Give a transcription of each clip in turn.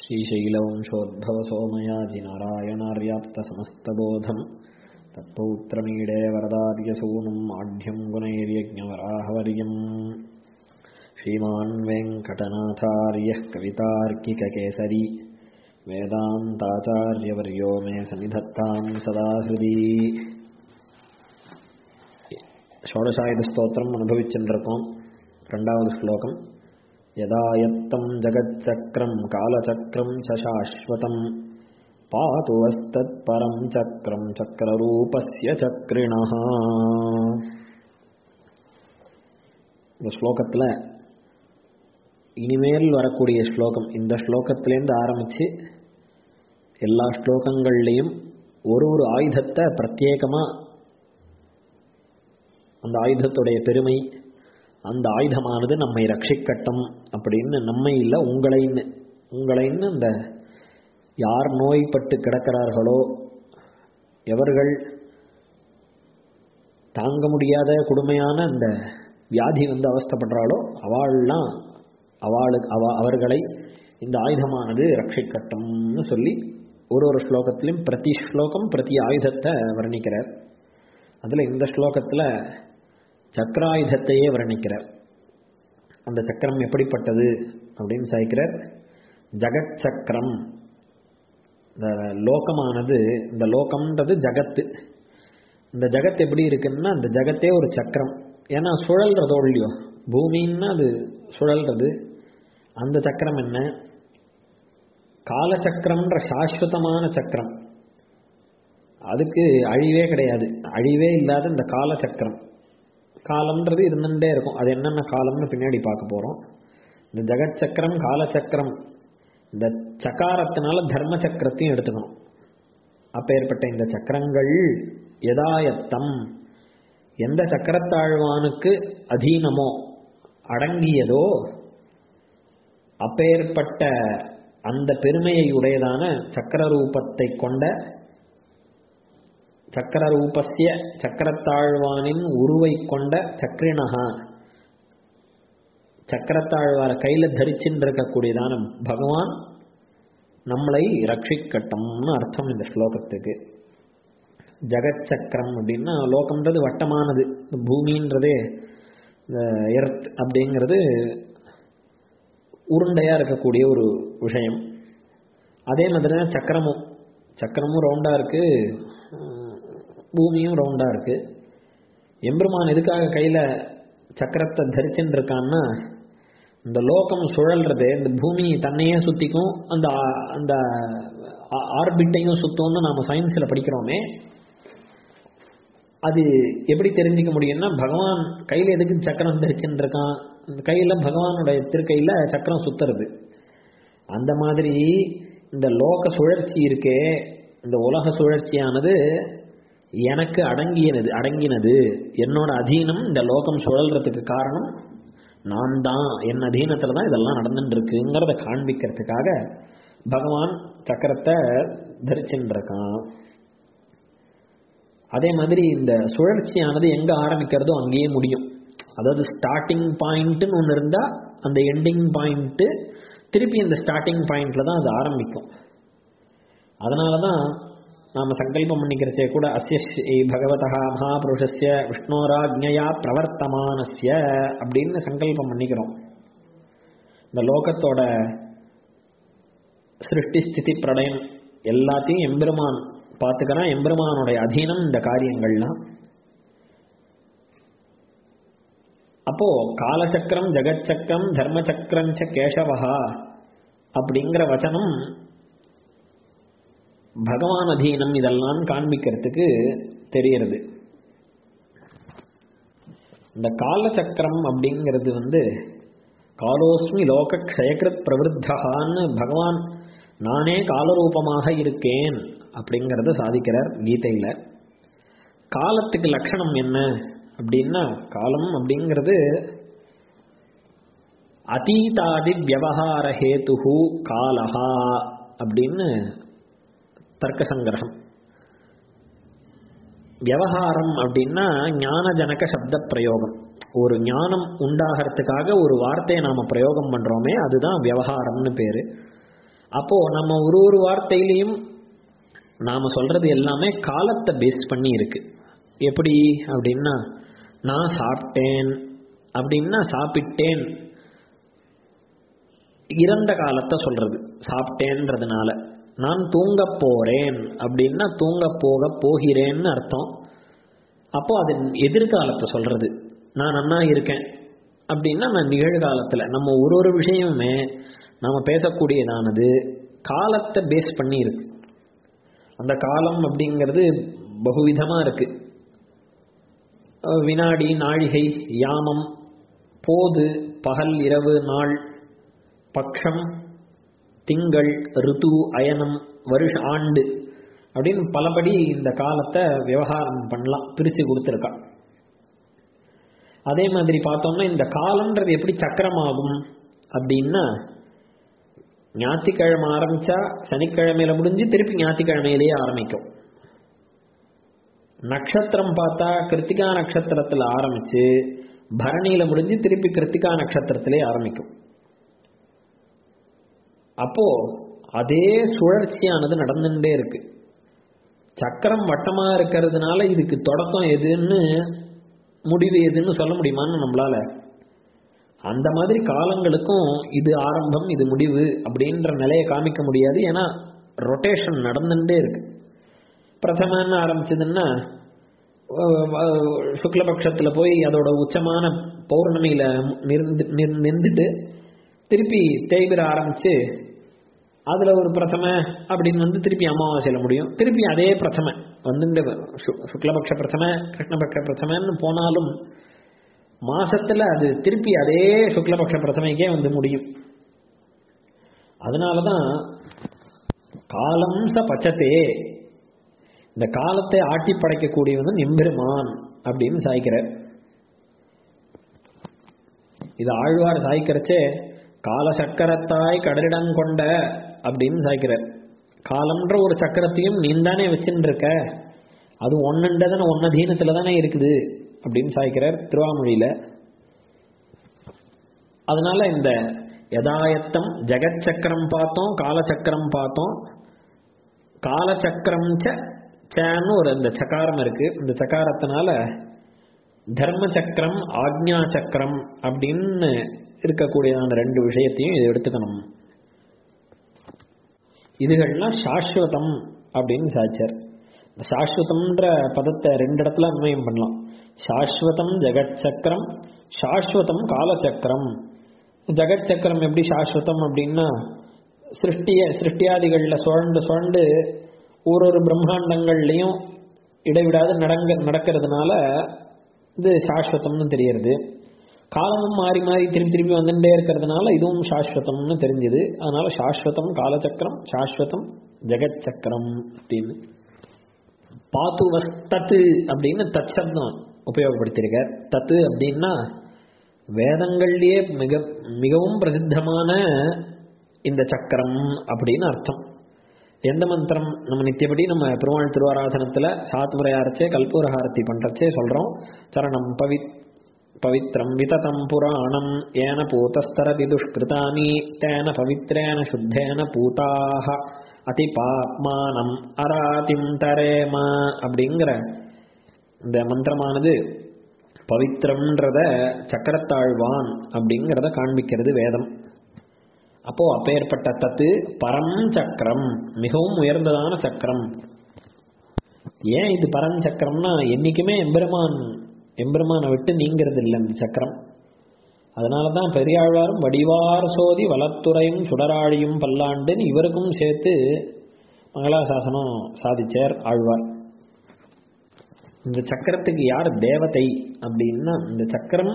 श्रीशैलवंशोद्भवसोमयाजिनारायणार्याप्तसमस्तबोधम् तत्पौत्रमीडे वरदार्यसूनुम् आढ्यम् गुणैर्यज्ञवराहवर्यम् श्रीमान् वेङ्कटनाथार्यः कवितार्किककेसरी वेदान्ताचार्यवर्यो मे सन्निधत्ताम् सदा हृदि ஷோடசாயுத ஸ்தோத்திரம் அனுபவிச்சுருக்கோம் ரெண்டாவது ஸ்லோகம் யதாயத்தம் ஜகச்சக்கரம் காலச்சக்கரம் ச சாஸ்வதம் பாது வஸ்தத் பரம் சக்கரம் சக்கரரூபஸ்ய சக்ரிணா இந்த ஸ்லோகத்தில் இனிமேல் வரக்கூடிய ஸ்லோகம் இந்த ஸ்லோகத்திலேருந்து ஆரம்பித்து எல்லா ஸ்லோகங்கள்லேயும் ஒரு ஒரு ஆயுதத்தை பிரத்யேகமாக அந்த ஆயுதத்துடைய பெருமை அந்த ஆயுதமானது நம்மை ரட்சிக்கட்டும் அப்படின்னு நம்மை இல்லை உங்களைன்னு உங்களைன்னு இந்த யார் நோய்பட்டு கிடக்கிறார்களோ எவர்கள் தாங்க முடியாத கொடுமையான அந்த வியாதி வந்து அவஸ்தப்படுறாளோ அவள்லாம் அவளுக்கு அவ அவர்களை இந்த ஆயுதமானது ரட்சிக்கட்டும்னு சொல்லி ஒரு ஒரு ஸ்லோகத்திலையும் பிரதி ஸ்லோகம் பிரதி ஆயுதத்தை வர்ணிக்கிறார் அதில் இந்த ஸ்லோகத்தில் சக்கராயுதத்தையே வர்ணிக்கிறார் அந்த சக்கரம் எப்படிப்பட்டது அப்படின்னு சாய்க்கிறார் ஜகத் சக்கரம் இந்த லோகமானது இந்த லோகம்ன்றது ஜகத்து இந்த ஜகத் எப்படி இருக்குன்னா அந்த ஜகத்தே ஒரு சக்கரம் ஏன்னா சுழல்றதோ இல்லையோ பூமின்னா அது சுழல்றது அந்த சக்கரம் என்ன காலச்சக்கரம்ன்ற சாஸ்வதமான சக்கரம் அதுக்கு அழிவே கிடையாது அழிவே இல்லாத இந்த காலச்சக்கரம் காலம்ன்றது இருந்துட்டே இருக்கும் அது என்னென்ன காலம்னு பின்னாடி பார்க்க போகிறோம் இந்த ஜெகத் சக்கரம் காலச்சக்கரம் இந்த சக்காரத்தினால தர்ம சக்கரத்தையும் எடுத்துக்கணும் அப்பேற்பட்ட இந்த சக்கரங்கள் எதாயத்தம் எந்த சக்கரத்தாழ்வானுக்கு அதீனமோ அடங்கியதோ அப்பேற்பட்ட அந்த பெருமையை உடையதான சக்கர ரூபத்தை கொண்ட சக்கர ரூபஸ்ய சக்கரத்தாழ்வானின் உருவை கொண்ட சக்ரினகா சக்கரத்தாழ்வார கையில் தரிச்சுன்னு இருக்கக்கூடியதான பகவான் நம்மளை ரட்சிக்கட்டும்னு அர்த்தம் இந்த ஸ்லோகத்துக்கு ஜெகத் சக்கரம் அப்படின்னா லோகம்ன்றது வட்டமானது பூமின்றதே இந்த எர்த் அப்படிங்கிறது உருண்டையாக இருக்கக்கூடிய ஒரு விஷயம் அதே மாதிரி தான் சக்கரமும் சக்கரமும் ரவுண்டாக இருக்குது பூமியும் ரவுண்டாக இருக்குது எம்பெருமான் எதுக்காக கையில் சக்கரத்தை தரிச்சுன்னு இருக்கான்னா இந்த லோகம் சுழல்றது இந்த பூமி தன்னையே சுற்றிக்கும் அந்த அந்த ஆர்பிட்டையும் சுத்தம்னு நாம் சயின்ஸில் படிக்கிறோமே அது எப்படி தெரிஞ்சிக்க முடியும்னா பகவான் கையில் எதுக்கு சக்கரம் தரிச்சுன்னு இருக்கான் இந்த கையில் பகவானுடைய திருக்கையில் சக்கரம் சுத்துறது அந்த மாதிரி இந்த லோக சுழற்சி இருக்கே இந்த உலக சுழற்சியானது எனக்கு அடங்கியது அடங்கினது என்னோட அதீனம் இந்த லோகம் சுழல்றதுக்கு காரணம் நான் தான் என் அதீனத்தில் தான் இதெல்லாம் நடந்துட்டு இருக்குங்கிறத காண்பிக்கிறதுக்காக பகவான் சக்கரத்தை தரிச்சுருக்கான் அதே மாதிரி இந்த சுழற்சியானது எங்கே ஆரம்பிக்கிறதோ அங்கேயே முடியும் அதாவது ஸ்டார்டிங் பாயிண்ட்டுன்னு ஒன்று இருந்தால் அந்த எண்டிங் பாயிண்ட்டு திருப்பி இந்த ஸ்டார்டிங் பாயிண்டில் தான் அது ஆரம்பிக்கும் அதனால தான் நாம் சங்கல்பம் பண்ணிக்கிறச்சே கூட அஸ்ய ஸ்ரீ பகவதா மகாபுருஷஸ்ய விஷ்ணோராஜ்ஞயா பிரவர்த்தமானஸ்ய அப்படின்னு சங்கல்பம் பண்ணிக்கிறோம் இந்த லோகத்தோட சிருஷ்டி ஸ்திதி பிரளயம் எல்லாத்தையும் எம்பெருமான் பார்த்துக்கிறான் எம்பெருமானுடைய அதீனம் இந்த காரியங்கள்லாம் அப்போ காலச்சக்கரம் ஜெகச்சக்கரம் தர்மச்சக்கரம் ச கேசவஹா அப்படிங்கிற வச்சனம் பகவான் அதீனம் இதெல்லாம் காண்பிக்கிறதுக்கு தெரியறது இந்த காலச்சக்கரம் அப்படிங்கிறது வந்து காலோஸ்மி லோக க்ஷயகிருத் பிரவருத்தகான்னு பகவான் நானே காலரூபமாக இருக்கேன் அப்படிங்கிறத சாதிக்கிறார் கீதையில் காலத்துக்கு லட்சணம் என்ன அப்படின்னா காலம் அப்படிங்கிறது அதீதாதி வியவகார ஹேத்து காலஹா அப்படின்னு தர்க்க சங்கிரகம் வியவகாரம் அப்படின்னா ஞானஜனக சப்த பிரயோகம் ஒரு ஞானம் உண்டாகிறதுக்காக ஒரு வார்த்தையை நாம் பிரயோகம் பண்ணுறோமே அதுதான் வியவகாரம்னு பேர் அப்போ நம்ம ஒரு ஒரு வார்த்தையிலையும் நாம சொல்றது எல்லாமே காலத்தை பேஸ் பண்ணி இருக்கு எப்படி அப்படின்னா நான் சாப்பிட்டேன் அப்படின்னா சாப்பிட்டேன் இறந்த காலத்தை சொல்றது சாப்பிட்டேன்றதுனால நான் தூங்க போறேன் அப்படின்னா தூங்க போக போகிறேன்னு அர்த்தம் அப்போ அது எதிர்காலத்தை சொல்றது நான் நன்னா இருக்கேன் அப்படின்னா நான் நிகழ்காலத்துல நம்ம ஒரு ஒரு விஷயமுமே நம்ம பேசக்கூடியதானது காலத்தை பேஸ் பண்ணி இருக்கு அந்த காலம் அப்படிங்கிறது பகுவிதமா இருக்கு அஹ் வினாடி நாழிகை யாமம் போது பகல் இரவு நாள் பக்ஷம் திங்கள் ரிது அயனம் வருஷ ஆண்டு அப்படின்னு பலபடி இந்த காலத்தை விவகாரம் பண்ணலாம் பிரித்து கொடுத்துருக்கா அதே மாதிரி பார்த்தோம்னா இந்த காலம்ன்றது எப்படி சக்கரமாகும் அப்படின்னா ஞாயிற்றுக்கிழமை ஆரம்பிச்சா சனிக்கிழமையில முடிஞ்சு திருப்பி ஞாயிற்றுக்கிழமையிலேயே ஆரம்பிக்கும் நட்சத்திரம் பார்த்தா கிருத்திகா நட்சத்திரத்துல ஆரம்பிச்சு பரணியில முடிஞ்சு திருப்பி கிருத்திகா நட்சத்திரத்திலே ஆரம்பிக்கும் அப்போ அதே சுழற்சியானது நடந்துட்டே இருக்கு சக்கரம் வட்டமா இருக்கிறதுனால இதுக்கு தொடக்கம் எதுன்னு முடிவு எதுன்னு சொல்ல முடியுமான்னு நம்மளால அந்த மாதிரி காலங்களுக்கும் இது ஆரம்பம் இது முடிவு அப்படின்ற நிலையை காமிக்க முடியாது ஏன்னா ரொட்டேஷன் நடந்துட்டே இருக்கு பிரதமன்னு ஆரம்பிச்சதுன்னா அஹ், அஹ், சுக்லபக்ஷத்துல போய் அதோட உச்சமான பௌர்ணமியில நிருந்து நிர்- நின்றுட்டு திருப்பி தேய்பிர ஆரம்பிச்சு அதுல ஒரு பிரதம அப்படின்னு வந்து திருப்பி அமாவாசையில முடியும் திருப்பி அதே பிரதம வந்து சுக்லபக்ஷ பிரதம கிருஷ்ணபக்ஷ பிரதமன்னு போனாலும் மாசத்துல அது திருப்பி அதே சுக்லபக்ஷ பிரதமைக்கே வந்து முடியும் அதனாலதான் காலம் ச பச்சத்தே இந்த காலத்தை ஆட்டி படைக்கக்கூடியவன் எம்பெருமான் அப்படின்னு சாய்க்கிறார் இது ஆழ்வார் சாய்க்கிறச்சே கால சக்கரத்தாய் கடலிடங்கொண்ட அப்படின்னு சாய்க்கிறார் காலம்ன்ற ஒரு சக்கரத்தையும் நீ தானே வச்சுட்டு இருக்க அது ஒன்னுண்டதானே ஒன்னதீனத்துல தானே இருக்குது அப்படின்னு சாய்க்கிறார் திருவாமொழியில அதனால இந்த யதாயத்தம் ஜெகத் சக்கரம் பார்த்தோம் காலச்சக்கரம் பார்த்தோம் காலச்சக்கரம் ச சேன்னு ஒரு இந்த சக்காரம் இருக்கு இந்த சக்காரத்தினால தர்ம சக்கரம் ஆக்ஞா சக்கரம் அப்படின்னு இருக்கக்கூடிய அந்த ரெண்டு விஷயத்தையும் இதை எடுத்துக்கணும் இதுகள்லாம் சாஸ்வதம் அப்படின்னு சாச்சர் இந்த சாஸ்வதம்ன்ற பதத்தை ரெண்டு இடத்துல அன்வயம் பண்ணலாம் சாஸ்வதம் ஜெகத் சக்கரம் சாஸ்வதம் காலச்சக்கரம் ஜெகத் சக்கரம் எப்படி சாஸ்வதம் அப்படின்னா சிருஷ்டிய சிருஷ்டியாதிகளில் சுழண்டு சுழண்டு ஒரு ஒரு பிரம்மாண்டங்கள்லையும் இடைவிடாது நடங்க நடக்கிறதுனால இது சாஸ்வதம்னு தெரியறது காலமும் மாறி மாறி திருப்பி திருப்பி வந்துட்டே இருக்கிறதுனால இதுவும் சாஸ்வதம்னு தெரிஞ்சுது அதனால சாஸ்வதம் காலச்சக்கரம் சாஸ்வதம் ஜெகத் சக்கரம் அப்படின்னு பாத்து வஸ்தத்து அப்படின்னு தத் சப்தம் உபயோகப்படுத்தியிருக்கார் தத்து அப்படின்னா வேதங்கள்லயே மிக மிகவும் பிரசித்தமான இந்த சக்கரம் அப்படின்னு அர்த்தம் எந்த மந்திரம் நம்ம நித்தியபடி நம்ம பெருமாள் திருவாராதனத்துல சாத்துமுறை அரைச்சே கல்பூர ஹாரத்தி பண்றச்சே சொல்றோம் சரணம் பவி பவித்ரம் விததம் புராணம் ஏன பூதஸ்தரதி துஷ்கிருதானி தேன பவித்ரேன சுத்தேன பூதாக அதி பாப்மானம் அராதிம் தரேம அப்படிங்கிற இந்த மந்திரமானது பவித்ரம்ன்றத சக்கரத்தாழ்வான் அப்படிங்கிறத காண்பிக்கிறது வேதம் அப்போ அப்பேற்பட்ட தத்து பரம் சக்கரம் மிகவும் உயர்ந்ததான சக்கரம் ஏன் இது பரம் சக்கரம்னா என்னைக்குமே எம்பெருமான் எம்பெருமானை விட்டு நீங்கிறது இல்லை இந்த சக்கரம் அதனால தான் பெரியாழ்வாரும் வடிவார் சோதி வளத்துறையும் சுடராழியும் பல்லாண்டுன்னு இவருக்கும் சேர்த்து மங்களாசாசனம் சாதிச்சார் ஆழ்வார் இந்த சக்கரத்துக்கு யார் தேவதை அப்படின்னா இந்த சக்கரம்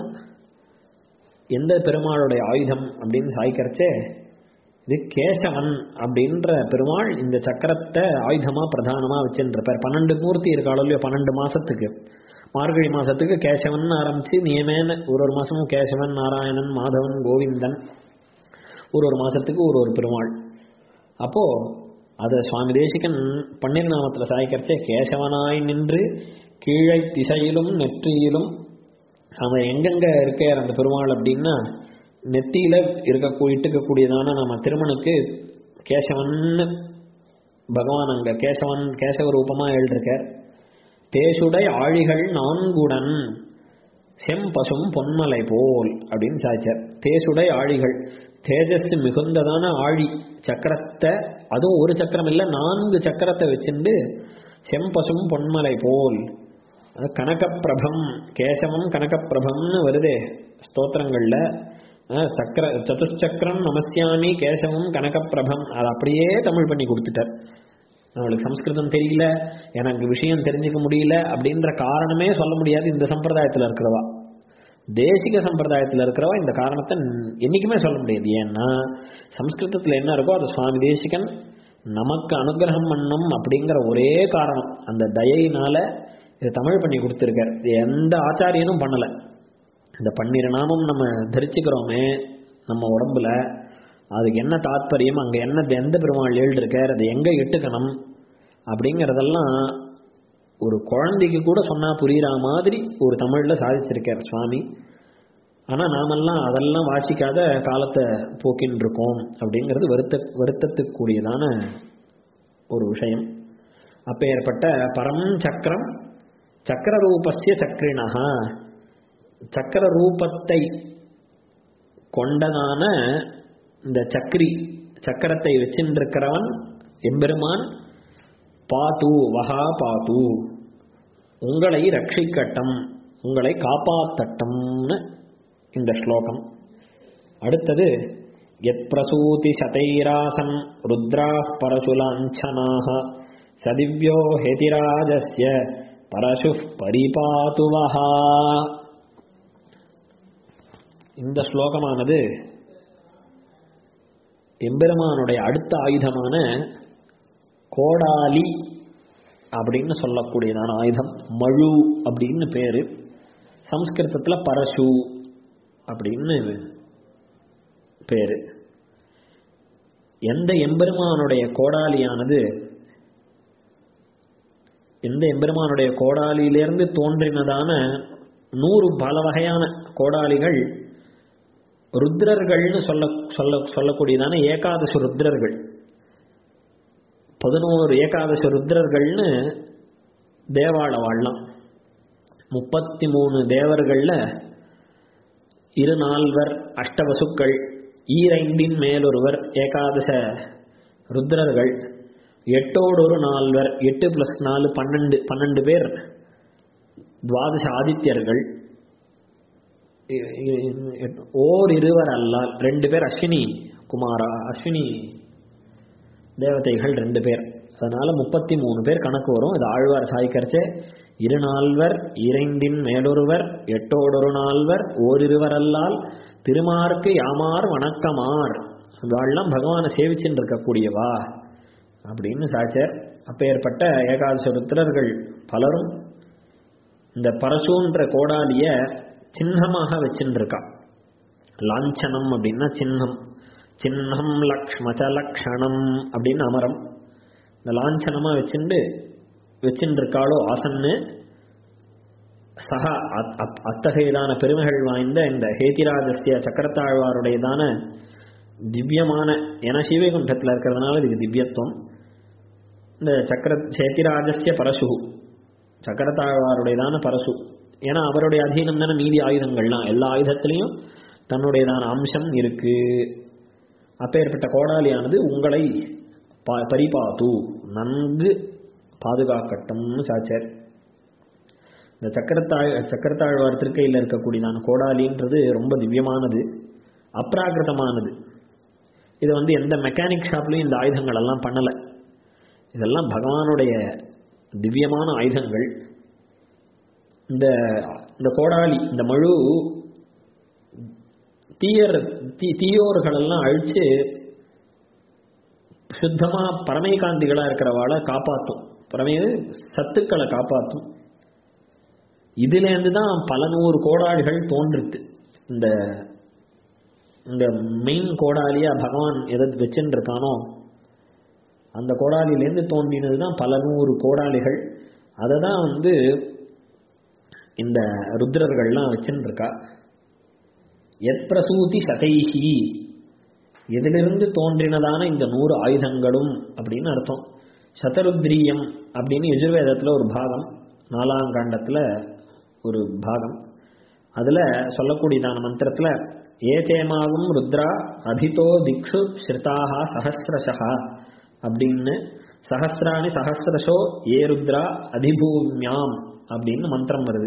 எந்த பெருமாளுடைய ஆயுதம் அப்படின்னு சாய்க்கறச்சே இது கேசவன் அப்படின்ற பெருமாள் இந்த சக்கரத்தை ஆயுதமா பிரதானமா வச்சுருப்பார் பன்னெண்டு மூர்த்தி இருக்காளோ இல்லையோ பன்னெண்டு மாசத்துக்கு மார்கழி மாசத்துக்கு கேசவன் ஆரம்பிச்சு நியமேன ஒரு ஒரு மாசமும் கேசவன் நாராயணன் மாதவன் கோவிந்தன் ஒரு ஒரு மாசத்துக்கு ஒரு ஒரு பெருமாள் அப்போ அதை சுவாமி தேசிகன் பன்னீர் நாமத்தில் சாய்க்கறச்சே கேசவனாய் நின்று கீழை திசையிலும் நெற்றியிலும் அவன் எங்கெங்க இருக்கார் அந்த பெருமாள் அப்படின்னா நெத்தியில இருக்க இட்டுக்கக்கூடியதான நம்ம திருமணுக்கு கேசவன்னு பகவான் அங்க கேசவன் கேசவ ரூபமா எழுதிருக்கார் தேசுடை ஆழிகள் நான்குடன் செம்பசும் பொன்மலை போல் அப்படின்னு சாய்ச்சார் தேசுடை ஆழிகள் தேஜஸ் மிகுந்ததான ஆழி சக்கரத்தை அதுவும் ஒரு சக்கரம் இல்லை நான்கு சக்கரத்தை வச்சுண்டு செம்பசும் பொன்மலை போல் அது கனகப்பிரபம் கேசவம் கனகப்பிரபம்னு வருதே ஸ்தோத்திரங்கள்ல அஹ், சக்கர சதுச்சக்கரம் நமஸ்யாமி கேசவம் கனகப்பிரபம் அதை அப்படியே தமிழ் பண்ணி கொடுத்துட்டார் அவளுக்கு சம்ஸ்கிருதம் தெரியல எனக்கு விஷயம் தெரிஞ்சுக்க முடியல அப்படின்ற காரணமே சொல்ல முடியாது இந்த சம்பிரதாயத்தில் இருக்கிறவா தேசிக சம்பிரதாயத்தில் இருக்கிறவா இந்த காரணத்தை ந- என்னைக்குமே சொல்ல முடியாது ஏன்னா சம்ஸ்கிருதத்தில் என்ன இருக்கோ அது சுவாமி தேசிகன் நமக்கு அனுகிரகம் பண்ணும் அப்படிங்கிற ஒரே காரணம் அந்த தயையினால இதை தமிழ் பண்ணி கொடுத்துருக்கார் இது எந்த ஆச்சாரியனும் பண்ணலை இந்த பன்னிரு நாமம் நம்ம தரிச்சுக்கிறோமே நம்ம உடம்புல அதுக்கு என்ன தாத்பரியம் அங்கே என்ன எந்த பெருமாள் எழுதிருக்கார் அதை எங்கே இட்டுக்கணும் அப்படிங்கிறதெல்லாம் ஒரு குழந்தைக்கு கூட சொன்னா புரியுற மாதிரி ஒரு தமிழில் சாதிச்சிருக்கார் சுவாமி ஆனால் நாமெல்லாம் அதெல்லாம் வாசிக்காத காலத்தை போக்கின்னு இருக்கோம் அப்படிங்கிறது வருத்த வருத்தத்துக்குரியதான ஒரு விஷயம் அப்பேற்பட்ட பரம் சக்கரம் சக்கர ரூபஸ்ய சக்கரிணா சக்கர ரூபத்தை கொண்டதான இந்த சக்கரி சக்கரத்தை வச்சின்றிருக்கிறவன் எம்பெருமான் பாத்து வஹா பாத்து உங்களை ரட்சிக்கட்டும் உங்களை காப்பாத்தட்டும்னு இந்த ஸ்லோகம் அடுத்தது எத் பிரசூதி சதைராசன் ருத்ரா பரசுலாஞ்சனாக சதிவ்யோ ஹெதிராஜஸ்ய பரசு பரிபாத்துவஹா இந்த ஸ்லோகமானது எம்பெருமானுடைய அடுத்த ஆயுதமான கோடாலி அப்படின்னு சொல்லக்கூடியதான ஆயுதம் மழு அப்படின்னு பேரு சம்ஸ்கிருதத்தில் பரசு அப்படின்னு பேரு எந்த எம்பெருமானுடைய கோடாலியானது எந்த எம்பெருமானுடைய கோடாலியிலிருந்து தோன்றினதான நூறு பல வகையான கோடாலிகள் ருத்ரர்கள்னு சொல்ல சொல்ல சொல்லக்கூடியதான ஏகாதச ருத்ரர்கள் பதினோரு ஏகாதச ருத்ரர்கள்னு தேவாள வாழலாம் முப்பத்தி மூணு தேவர்களில் இரு நால்வர் அஷ்டவசுக்கள் ஈரைந்தின் மேலொருவர் ஏகாதச ருத்ரர்கள் எட்டோடொரு நால்வர் எட்டு பிளஸ் நாலு பன்னெண்டு பன்னெண்டு பேர் துவாதச ஆதித்யர்கள் இ- இ- ஓர் இருவர் அல்லால் ரெண்டு பேர் அஸ்வினி குமாரா அஸ்வினி தேவதைகள் ரெண்டு பேர் அதனால முப்பத்தி மூணு பேர் கணக்கு வரும் இது ஆழ்வார் சாய்க்கரிச்சே இரு நால்வர் இறைந்தின் மேலொருவர் எட்டோடொரு நால்வர் ஓரிருவர் அல்லால் திருமார்க்கு யாமார் வணக்கமார் இவாள்லாம் பகவானை சேவிச்சுன்னு இருக்கக்கூடியவா அப்படின்னு சாச்சர் அப்பேற்பட்ட ஏகாதச ருத்ரர்கள் பலரும் இந்த பரசுன்ற கோடாலிய சின்னமாக வச்சுருக்கா லாஞ்சனம் அப்படின்னா சின்னம் சின்னம் லக்ஷ்மச்ச லக்ஷணம் அப்படின்னு அமரம் இந்த லாஞ்சனமாக வச்சுண்டு வச்சுருக்காளோ ஆசன்னு சக அத்- அத்- அத்தகையதான பெருமைகள் வாய்ந்த இந்த ஹேதிராஜஸ்ய சக்கரத்தாழ்வாருடையதான திவ்யமான ஏன்னா ஸ்ரீவைகுண்டத்தில் இருக்கிறதுனால இதுக்கு திவ்யத்துவம் இந்த சக்கர சேத்திராஜஸ்ய பரசு சக்கரத்தாழ்வாருடையதான பரசு ஏன்னா அவருடைய அதீனம் தானே மீதி ஆயுதங்கள்லாம் எல்லா ஆயுதத்திலையும் தன்னுடையதான அம்சம் இருக்கு அப்பேற்பட்ட கோடாலியானது உங்களை ப- பரிபாத்து நன்கு பாதுகாக்கட்டும்னு சாச்சர் இந்த சக்கரத்தாழ் சக்கரத்தாழ்வார் திருக்கையில் இருக்கக்கூடியதான கோடாலின்றது ரொம்ப திவ்யமானது அப்ராகிருதமானது இதை வந்து எந்த மெக்கானிக் ஷாப்லையும் இந்த ஆயுதங்கள் எல்லாம் பண்ணலை இதெல்லாம் பகவானுடைய திவ்யமான ஆயுதங்கள் இந்த இந்த கோடாலி இந்த மழு தீயர் தீ தீயோர்களெல்லாம் அழிச்சு சுத்தமா பரமைகாந்திகளா இருக்கிறவாளை காப்பாற்றும் பரமே சத்துக்களை காப்பாற்றும் இதுலேருந்து தான் பல நூறு கோடாலிகள் தோன்றுது இந்த இந்த மெயின் கோடாலியா பகவான் எதை வச்சுன்னு இருக்கானோ அந்த கோடாலியிலேருந்து தோன்றினது தான் பல நூறு கோடாலிகள் அதை தான் வந்து இந்த ருத்ரர்கள்லாம் வச்சுன்னு இருக்கா எத் பிரசூதி சதைஹி எதிலிருந்து தோன்றினதான இந்த நூறு ஆயுதங்களும் அப்படின்னு அர்த்தம் சதருத்ரீயம் அப்படின்னு யஜுர்வேதத்தில் ஒரு பாகம் நாலாம் காண்டத்தில் ஒரு பாகம் அதில் சொல்லக்கூடியதான மந்திரத்தில் ஏதேமாவும் ருத்ரா அபிதோ திக்ஷு ஸ்ருதாக சஹசிரஷா அப்படின்னு சஹசிராணி சஹசிரஷோ ஏ ருத்ரா அதிபூமியாம் அப்படின்னு மந்திரம் வருது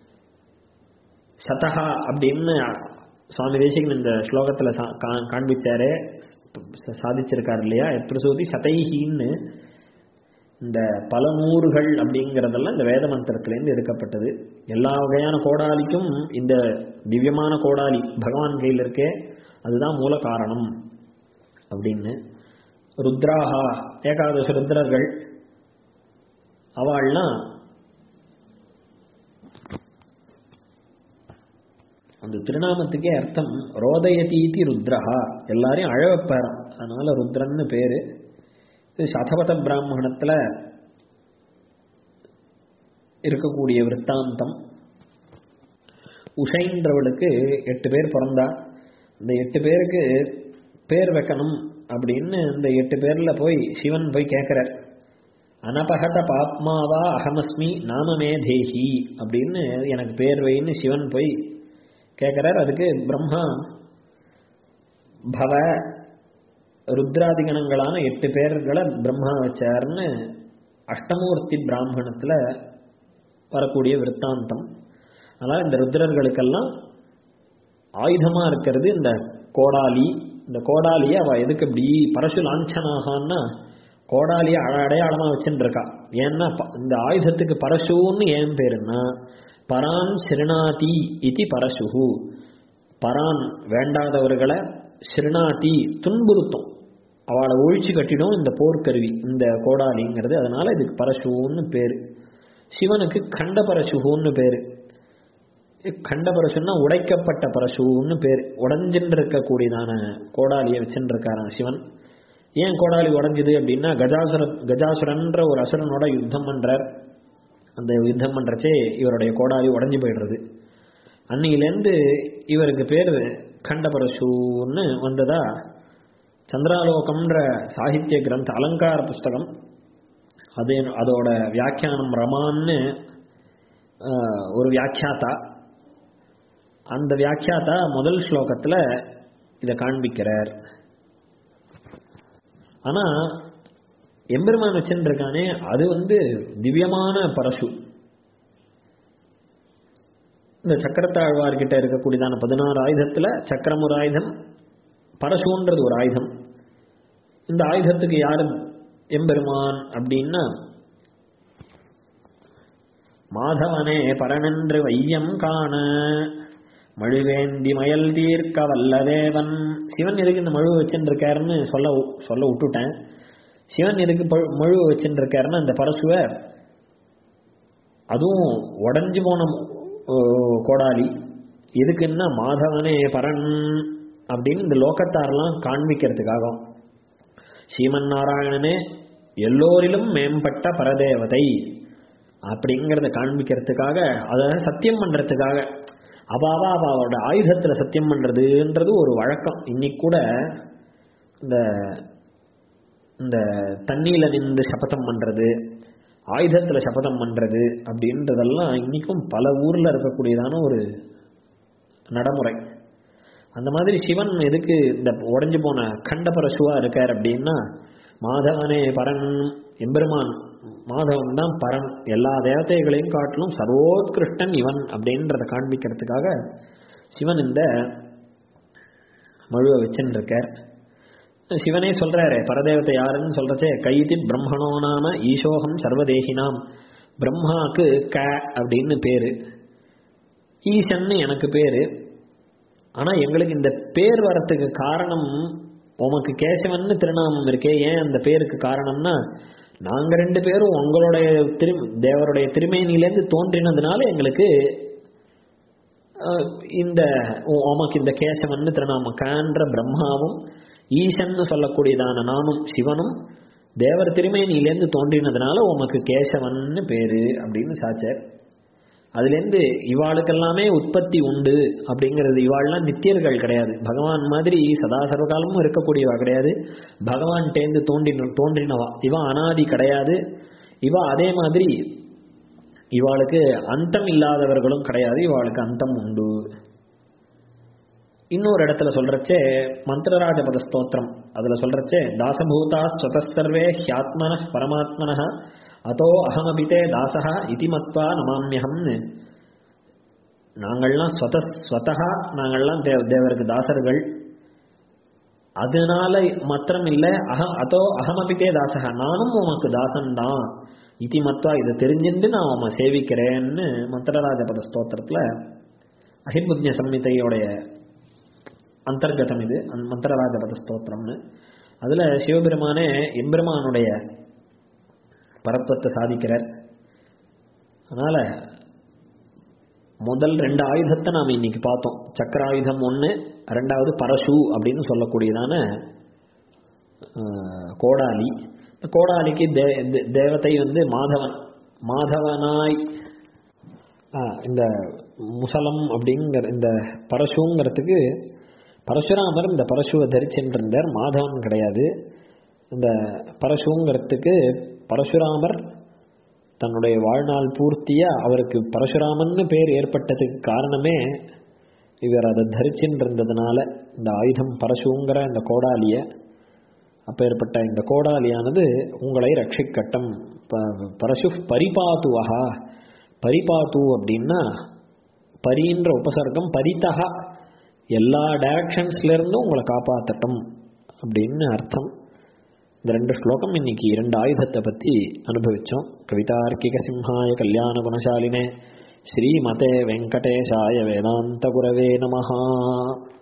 சதஹா அப்படின்னு சுவாமி தேசிகன் இந்த ஸ்லோகத்தில் காண்பிச்சாரே சாதிச்சிருக்காரு இல்லையா பிரசூதி சதைஹின்னு இந்த பல நூறுகள் அப்படிங்கிறதெல்லாம் இந்த வேத மந்திரத்திலேருந்து எடுக்கப்பட்டது எல்லா வகையான கோடாலிக்கும் இந்த திவ்யமான கோடாலி பகவான் கையில் இருக்கே அதுதான் மூல காரணம் அப்படின்னு ருத்ராஹா ஏகாதச ருத்ரர்கள் அவள்லாம் அந்த திருநாமத்துக்கே அர்த்தம் ரோதயதீதி ருத்ரஹா எல்லாரையும் அழ வைப்பாராம் அதனால ருத்ரன்னு பேரு இது சதபத பிராமணத்துல இருக்கக்கூடிய விற்த்தாந்தம் உஷைன்றவளுக்கு எட்டு பேர் பிறந்தா இந்த எட்டு பேருக்கு பேர் வைக்கணும் அப்படின்னு இந்த எட்டு பேர்ல போய் சிவன் போய் கேட்கிறார் அனபகத பாப்மாவா அகமஸ்மி நாமமே தேஹி அப்படின்னு எனக்கு பேர் வைன்னு சிவன் போய் கேட்குறார் அதுக்கு பிரம்மா பவ ருத்ராதிகணங்களான எட்டு பேர்களை பிரம்மா வச்சார்னு அஷ்டமூர்த்தி பிராமணத்தில் வரக்கூடிய விற்த்தாந்தம் அதனால் இந்த ருத்ரர்களுக்கெல்லாம் ஆயுதமாக இருக்கிறது இந்த கோடாலி இந்த கோடாலியை அவள் எதுக்கு இப்படி பரசு லாஞ்சனாகான்னா கோடாலியை அட அடையாளமாக வச்சுட்டு இருக்கா ஏன்னா இந்த ஆயுதத்துக்கு பரசுன்னு ஏன் பேருன்னா பரான் சிறுநாதி இது பரசுகு பரான் வேண்டாதவர்களை சிறுநாதி துன்புறுத்தும் அவளை ஒழிச்சு கட்டிடும் இந்த போர்க்கருவி இந்த கோடாலிங்கிறது அதனால இதுக்கு பரசுன்னு பேர் சிவனுக்கு கண்ட பரசுகுன்னு பேர் கண்ட பரசுன்னா உடைக்கப்பட்ட பரசுன்னு பேர் உடஞ்சின்னு இருக்கக்கூடியதான கோடாலியை வச்சுட்டு இருக்காரான் சிவன் ஏன் கோடாலி உடஞ்சுது அப்படின்னா கஜாசுர கஜாசுரன்ற ஒரு அசுரனோட யுத்தம் பண்றார் அந்த யுத்தம் பண்ணுறச்சே இவருடைய கோடாலி உடஞ்சி போயிடுறது அன்னையிலேருந்து இவருக்கு பேர் கண்டபரசுன்னு வந்ததா சந்திராலோகம்ன்ற சாகித்ய கிரந்த அலங்கார புஸ்தகம் அது அதோட வியாக்கியானம் ரமான்னு ஒரு வியாக்கியாத்தா அந்த வியாக்கியாத்தா முதல் ஸ்லோகத்தில் இதை காண்பிக்கிறார் ஆனால் எம்பெருமான் வச்சுட்டு இருக்கானே அது வந்து திவ்யமான பரசு இந்த சக்கரத்தாழ்வார்கிட்ட இருக்கக்கூடியதான பதினாறு ஆயுதத்தில் சக்கரம் ஒரு ஆயுதம் பரசுன்றது ஒரு ஆயுதம் இந்த ஆயுதத்துக்கு யாரு எம்பெருமான் அப்படின்னா மாதவனே பரனென்று வையம் காண மழுவேந்தி மயல் தீர்க்க வல்லதேவன் சிவன் எதுக்கு இந்த மழு வச்சுட்டு இருக்காருன்னு சொல்ல சொல்ல விட்டுட்டேன் சிவன் எதுக்கு மழு வச்சுட்டு இருக்காருன்னா இந்த பரசுவை அதுவும் உடஞ்சி போன கோடாலி எதுக்குன்னா மாதவனே பரன் அப்படின்னு இந்த லோகத்தாரெல்லாம் காண்பிக்கிறதுக்காக ஸ்ரீமன் நாராயணனே எல்லோரிலும் மேம்பட்ட பரதேவதை அப்படிங்கிறத காண்பிக்கிறதுக்காக அதை சத்தியம் பண்ணுறதுக்காக அவாவா அவாவோட ஆயுதத்தில் சத்தியம் பண்ணுறதுன்றது ஒரு வழக்கம் இன்னைக்கு கூட இந்த இந்த தண்ணியில் நின்று சபதம் பண்ணுறது ஆயுதத்தில் சபதம் பண்ணுறது அப்படின்றதெல்லாம் இன்றைக்கும் பல ஊரில் இருக்கக்கூடியதான ஒரு நடைமுறை அந்த மாதிரி சிவன் எதுக்கு இந்த உடஞ்சு போன கண்டபரசுவாக இருக்கார் அப்படின்னா மாதவனே பரன் எம்பெருமான் மாதவன் தான் பரன் எல்லா தேவதைகளையும் காட்டிலும் சர்வோத்கிருஷ்டன் இவன் அப்படின்றத காண்பிக்கிறதுக்காக சிவன் இந்த மழுவை வச்சுன்னு இருக்கார் சிவனே சொல்றாரு பரதேவத்தை யாருன்னு சொல்றச்சே கைதி பிரம்மணோ நாம ஈசோகம் சர்வதேகினாம் பிரம்மாக்கு க அப்படின்னு பேரு ஈசன்னு எனக்கு பேரு ஆனா எங்களுக்கு இந்த பேர் வரத்துக்கு காரணம் உமக்கு கேசவன்னு திருநாமம் இருக்கே ஏன் அந்த பேருக்கு காரணம்னா நாங்க ரெண்டு பேரும் உங்களுடைய திரு தேவருடைய திருமேனிலேருந்து தோன்றினதுனால எங்களுக்கு இந்த உமக்கு இந்த கேசவன்னு திருநாமம் கான்ற பிரம்மாவும் ஈசன்னு சொல்லக்கூடியதான நானும் சிவனும் தேவர் திருமேனியிலேருந்து தோன்றினதுனால உமக்கு கேசவன்னு பேரு அப்படின்னு சாச்சார் அதுலேருந்து இவாளுக்கெல்லாமே உற்பத்தி உண்டு அப்படிங்கிறது இவாள்லாம் நித்தியர்கள் கிடையாது பகவான் மாதிரி சதா சர்வகாலமும் இருக்கக்கூடியவா கிடையாது பகவான் டேந்து தோன்றின தோன்றினவா இவா அனாதி கிடையாது இவா அதே மாதிரி இவாளுக்கு அந்தம் இல்லாதவர்களும் கிடையாது இவாளுக்கு அந்தம் உண்டு இன்னொரு இடத்துல சொல்றச்சே மந்திரராஜபத ஸ்தோத்திரம் அதுல சொல்றச்சே தாசபூதா ஸ்வதசர்வே ஹியாத்மன பரமாத்மன அதோ அகமபிதே தாசகா இதி மத்வா நமாமியகம்னு நாங்கள்லாம் ஸ்வத ஸ்வதகா நாங்கள்லாம் தேவ தேவருக்கு தாசர்கள் அதனால மாத்திரம் இல்லை அக அதோ அகமபிதே தாசகா நானும் உமக்கு தாசன் தான் இதி மத்வா இதை தெரிஞ்சுட்டு நான் உம சேவிக்கிறேன்னு மந்திரராஜபத ஸ்தோத்திரத்துல அஹிர்புஜ்ய சம்மிதையோடைய அந்தர்கதம் இது அந்த மந்திரராஜபத ஸ்தோத்திரம்னு அதுல சிவபெருமானே எம்பெருமானுடைய பரத்துவத்தை சாதிக்கிறார் அதனால முதல் ரெண்டு ஆயுதத்தை நாம் இன்னைக்கு பார்த்தோம் சக்கராயுதம் ஒன்று ரெண்டாவது பரசு அப்படின்னு சொல்லக்கூடியதான அஹ், கோடாலி இந்த கோடாலிக்கு தே தே- தேவதை வந்து மாதவன் மாதவனாய் ஆஹ், இந்த முசலம் அப்படிங்கிற இந்த பரசுங்கிறதுக்கு பரசுராமர் இந்த பரசுவை தரிச்சுருந்தார் மாதவன் கிடையாது இந்த பரசுங்கிறதுக்கு பரசுராமர் தன்னுடைய வாழ்நாள் பூர்த்தியா அவருக்கு பரசுராமன்னு பேர் ஏற்பட்டதுக்கு காரணமே இவர் அதை தரிச்சுன்னு இருந்ததுனால இந்த ஆயுதம் பரசுங்கிற இந்த கோடாலிய அப்பேற்பட்ட இந்த கோடாலியானது உங்களை ரட்சிக்கட்டும் ப- பரசு பரிபாத்துவகா பரிபாத்து அப்படின்னா பரின்ற உபசர்க்கம் பரித்தகா எல்லா டைரக்ஷன்ஸ்ல இருந்தும் உங்களை காப்பாற்றட்டும் அப்படின்னு அர்த்தம் இந்த ரெண்டு ஸ்லோகம் இன்னைக்கு இரண்டு ஆயுதத்தை பற்றி அனுபவிச்சோம் கவிதார்க்கிக சிம்ஹாய கல்யாண குணசாலினே ஸ்ரீமதே வெங்கடேஷாய வேதாந்த குரவே நமஹா